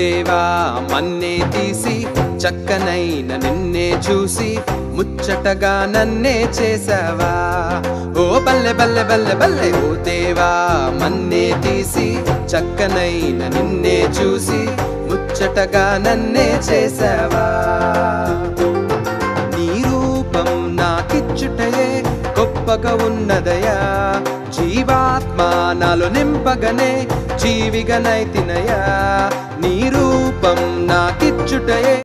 దేవా మన్నే తీసి చక్కనైన నిన్నే చూసి ముచ్చటగా నన్నే చేసావా ఓ బల్లె బల్లె బల్లె బల్లె ఓ దేవా మన్నే తీసి చక్కనైన నిన్నే చూసి ముచ్చటగా నన్నే చేసావా నీ రూపం నాకిచ్చుటయే గొప్పగా ఉన్నదయా జీవాత్మ నాలో నింపగనే జీవిగనైతినయా నీ రూపం నాకిచ్చుటయే